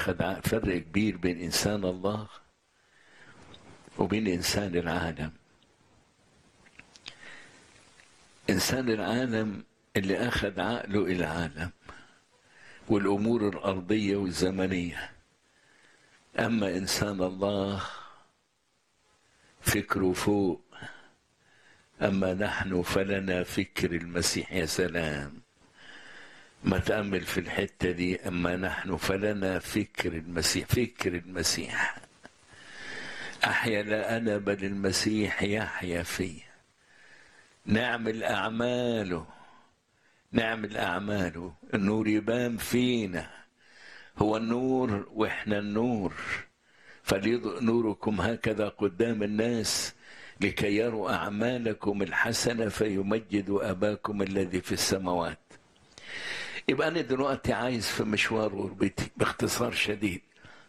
أخذ فرق كبير بين إنسان الله وبين إنسان العالم إنسان العالم اللي أخذ عقله إلى العالم والأمور الأرضية والزمنية أما إنسان الله فكره فوق أما نحن فلنا فكر المسيح يا سلام ما تأمل في الحتة دي أما نحن فلنا فكر المسيح فكر المسيح أحيا لا أنا بل المسيح يحيا فيا نعمل أعماله نعمل أعماله النور يبان فينا هو النور وإحنا النور فليضئ نوركم هكذا قدام الناس لكي يروا أعمالكم الحسنة فيمجدوا أباكم الذي في السماوات يبقى أنا دلوقتي عايز في مشوار غربتي باختصار شديد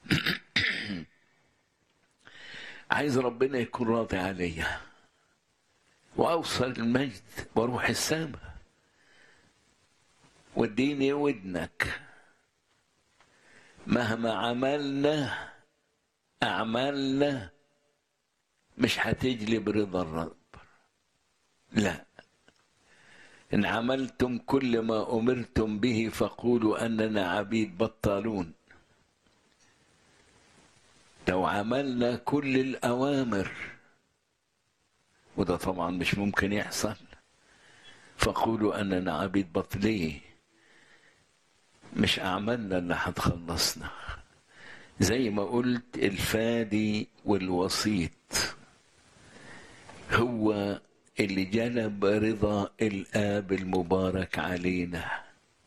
عايز ربنا يكون راضي عليا وأوصل المجد وأروح السماء واديني ودنك مهما عملنا أعمالنا مش هتجلب رضا الرب لا إن عملتم كل ما أمرتم به فقولوا أننا عبيد بطالون لو عملنا كل الأوامر وده طبعا مش ممكن يحصل فقولوا أننا عبيد بطليه مش أعمالنا اللي هتخلصنا زي ما قلت الفادي والوسيط هو اللي جلب رضا الآب المبارك علينا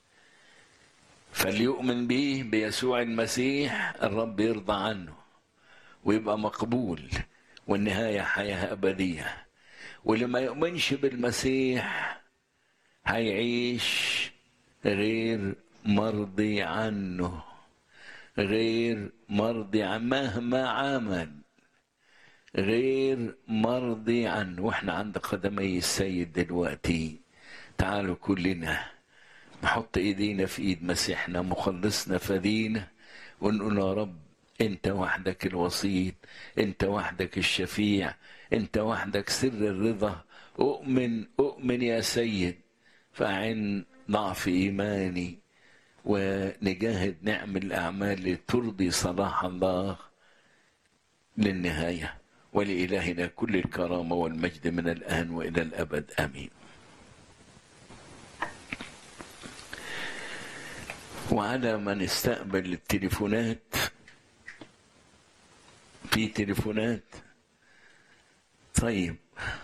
فليؤمن به بيسوع المسيح الرب يرضى عنه ويبقى مقبول والنهاية حياة أبدية واللي ما يؤمنش بالمسيح هيعيش غير مرضي عنه غير مرضي عن مهما عمل غير مرضي عنه واحنا عند قدمي السيد دلوقتي تعالوا كلنا نحط ايدينا في ايد مسيحنا مخلصنا فدينا ونقول يا رب انت وحدك الوسيط انت وحدك الشفيع انت وحدك سر الرضا اؤمن اؤمن يا سيد فاعن ضعف ايماني ونجاهد نعمل اعمال لترضي صلاح الله للنهايه ولإلهنا كل الكرامة والمجد من الآن وإلى الأبد آمين وعلى من استقبل التليفونات في تليفونات طيب